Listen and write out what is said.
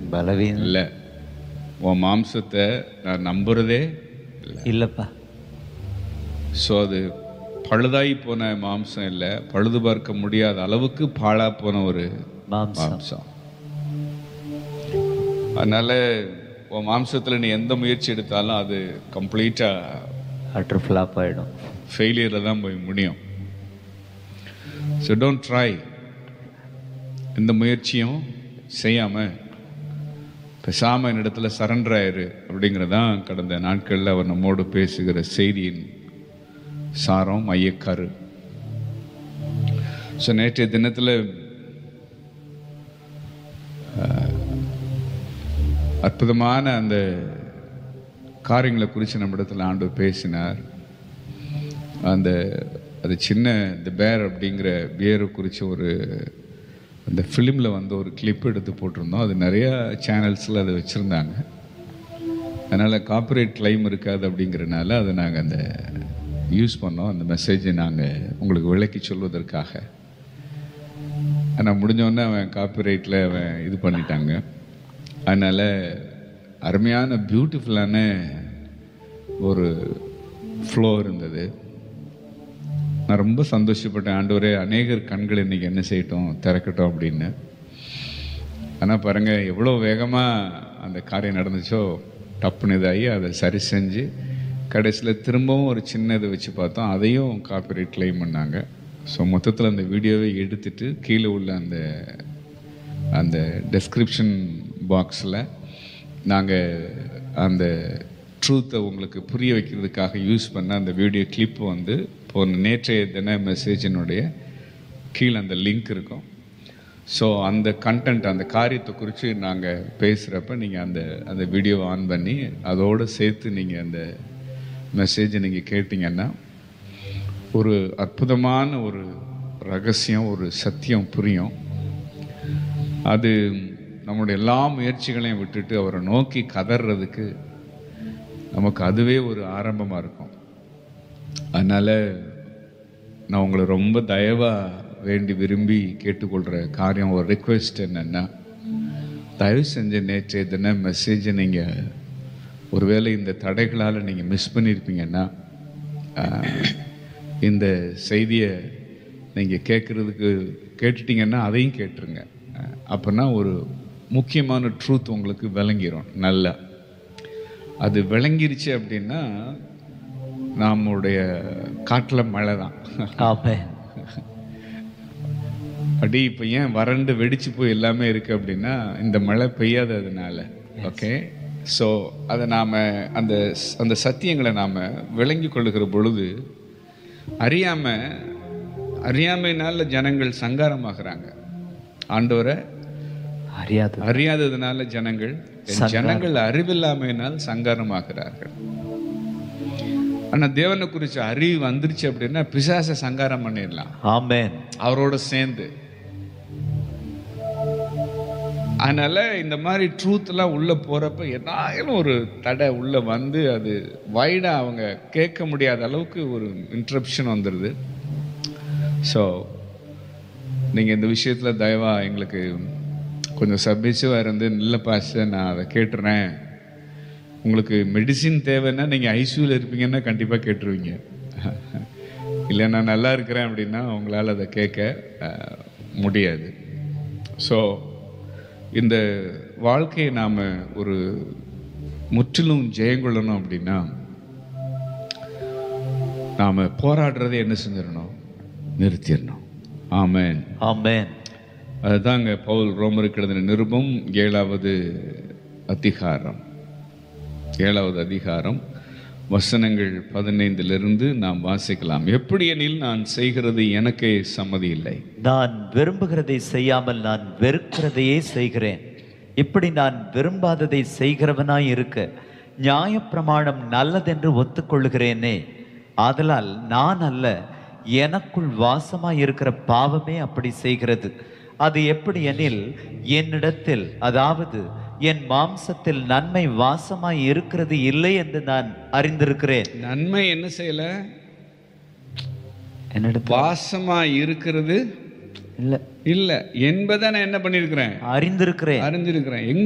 பலவீனம் இல்லை உன் மாம்சத்தை நான் நம்புறதே இல்லை இல்லப்பா ஸோ அது பழுதாகி போன மாம்சம் இல்லை பழுது பார்க்க முடியாத அளவுக்கு பாழா போன ஒரு மாம்சம் மாம்சம் அதனால உன் மாம்சத்தில் நீ எந்த முயற்சி எடுத்தாலும் அது கம்ப்ளீட்டாக அட்ரு ஃப்ளாப் ஆயிடும் ஃபெயிலியரில் தான் போய் முடியும் ஸோ டோன்ட் ட்ரை எந்த முயற்சியும் செய்யாமல் பேசாமல் என்னிடத்துல சரண்டர் ஆயிரு அப்படிங்கிறதான் கடந்த நாட்களில் அவர் நம்மோடு பேசுகிற செய்தியின் சாரம் மையக்கரு ஸோ நேற்றைய தினத்தில் அற்புதமான அந்த காரியங்களை குறித்து நம்மிடத்தில் ஆண்டவர் பேசினார் அந்த அது சின்ன இந்த பேர் அப்படிங்கிற பியரை குறித்து ஒரு அந்த ஃபிலிமில் வந்து ஒரு கிளிப் எடுத்து போட்டிருந்தோம் அது நிறையா சேனல்ஸில் அதை வச்சுருந்தாங்க அதனால் காப்பிரைட் கிளைம் இருக்காது அப்படிங்கிறனால அதை நாங்கள் அந்த யூஸ் பண்ணோம் அந்த மெசேஜை நாங்கள் உங்களுக்கு விளக்கி சொல்வதற்காக ஆனால் முடிஞ்சோடனே அவன் காப்பிரைட்டில் அவன் இது பண்ணிட்டாங்க அதனால் அருமையான பியூட்டிஃபுல்லான ஒரு ஃப்ளோ இருந்தது நான் ரொம்ப சந்தோஷப்பட்டேன் ஆண்டவரே அநேகர் கண்கள் இன்னைக்கு என்ன செய்யட்டும் திறக்கட்டும் அப்படின்னு ஆனால் பாருங்கள் எவ்வளோ வேகமாக அந்த காரியம் நடந்துச்சோ டப்புன்னு இதாகி அதை சரி செஞ்சு கடைசியில் திரும்பவும் ஒரு சின்ன இதை வச்சு பார்த்தோம் அதையும் காப்பிரைட் கிளைம் பண்ணாங்க ஸோ மொத்தத்தில் அந்த வீடியோவை எடுத்துட்டு கீழே உள்ள அந்த அந்த டெஸ்கிரிப்ஷன் பாக்ஸில் நாங்கள் அந்த ட்ரூத்தை உங்களுக்கு புரிய வைக்கிறதுக்காக யூஸ் பண்ண அந்த வீடியோ கிளிப் வந்து போன நேற்றைய தின மெசேஜினுடைய கீழே அந்த லிங்க் இருக்கும் ஸோ அந்த கண்டென்ட் அந்த காரியத்தை குறித்து நாங்கள் பேசுகிறப்ப நீங்கள் அந்த அந்த வீடியோவை ஆன் பண்ணி அதோடு சேர்த்து நீங்கள் அந்த மெசேஜை நீங்கள் கேட்டிங்கன்னா ஒரு அற்புதமான ஒரு ரகசியம் ஒரு சத்தியம் புரியும் அது நம்முடைய எல்லா முயற்சிகளையும் விட்டுட்டு அவரை நோக்கி கதறதுக்கு நமக்கு அதுவே ஒரு ஆரம்பமாக இருக்கும் அதனால் நான் உங்களை ரொம்ப தயவாக வேண்டி விரும்பி கேட்டுக்கொள்கிற காரியம் ஒரு ரிக்வெஸ்ட் என்னென்னா தயவு செஞ்ச நேற்றைய தின மெசேஜை நீங்கள் ஒருவேளை இந்த தடைகளால் நீங்கள் மிஸ் பண்ணியிருப்பீங்கன்னா ஆஹ், இந்த செய்தியை நீங்கள் கேட்குறதுக்கு கேட்டுட்டீங்கன்னா அதையும் கேட்டுருங்க ஆஹ், அப்போனா ஒரு முக்கியமான ட்ரூத் உங்களுக்கு விளங்கிரும் நல்லா அது விளங்கிருச்சு அப்படின்னா நம்முடைய காட்டில் மழை தான் ஆமென் அடி இப்போ ஏன் வறண்டு வெடிச்சு போய் எல்லாமே இருக்கு அப்படின்னா இந்த மழை பெய்யாததுனால ஓகே ஸோ அதை நாம் அந்த அந்த சத்தியங்களை நாம் விளங்கி கொள்ளுகிற பொழுது அறியாம அறியாமையினால ஜனங்கள் சங்காரமாகறாங்க ஆண்டவரை அறியாது அறியாததுனால ஜனங்கள் என் ஜனங்கள் அறிவில்லாமையினால் சங்காரமாகிறார்கள் ஆனா தேவனை குறிச்ச அறிவு வந்துருச்சு அப்படின்னா பிசாசை சங்காரம் பண்ணிடலாம் ஆமென் அவரோட சேர்ந்து அதனால இந்த மாதிரி ட்ரூத்லாம் உள்ள போறப்ப என்னாயிரம் ஒரு தடை உள்ள வந்து அது வைடா அவங்க கேட்க முடியாத அளவுக்கு ஒரு இன்ட்ரப்ஷன் வந்துடுது ஸோ நீங்க இந்த விஷயத்துல தயவா எங்களுக்கு கொஞ்சம் சப்மிசிவாக இருந்து நல்ல பாச நான் அதை கேட்டுறேன் உங்களுக்கு மெடிசின் தேவைன்னா நீங்கள் ஐசியூவில் இருப்பீங்கன்னா கண்டிப்பாக கேட்டுருவீங்க இல்லை நான் நல்லா இருக்கிறேன் அப்படின்னா உங்களால் அதை கேட்க அஹ், முடியாது ஸோ இந்த வாழ்க்கையை நாம் ஒரு முற்றிலும் ஜெயங்கொள்ளணும் அப்படின்னா நாம் போராடுறதை என்ன செஞ்சிடணும் நிறுத்திடணும் ஆமென் ஆமென் அதுதாங்க பவுல் ரோமருக்கு எழுதின நிருபம் ஏழாவது அதிகாரம் ஏழாவது அதிகாரம் வசனங்கள் பதினைந்திலிருந்து நாம் வாசிக்கலாம் எப்படி எனில் நான் செய்கிறது எனக்கே சம்மதி இல்லை நான் விரும்புகிறதை செய்யாமல் நான் வெறுக்கிறதையே செய்கிறேன் இப்படி நான் விரும்பாததை செய்கிறவனாய் இருக்க நியாயப்பிரமாணம் நல்லதென்று ஒத்துக்கொள்கிறேனே ஆதலால் நான் அல்ல எனக்குள் வாசமாய் இருக்கிற பாவமே அப்படி செய்கிறது அது எப்படி எனில் என்னிடத்தில் அதாவது என் மாம்சத்தில் நன்மை வாசமாய் இருக்கிறது இல்லை என்று நான் அறிந்திருக்கிறேன் நன்மை என்ன செய்யல என்னிடத்தில் வாசமா இருக்கிறது இல்லை இல்ல என்பதை நான் என்ன பண்ணியிருக்கிறேன் அறிந்திருக்கிறேன் அறிஞ்சிருக்கிறேன்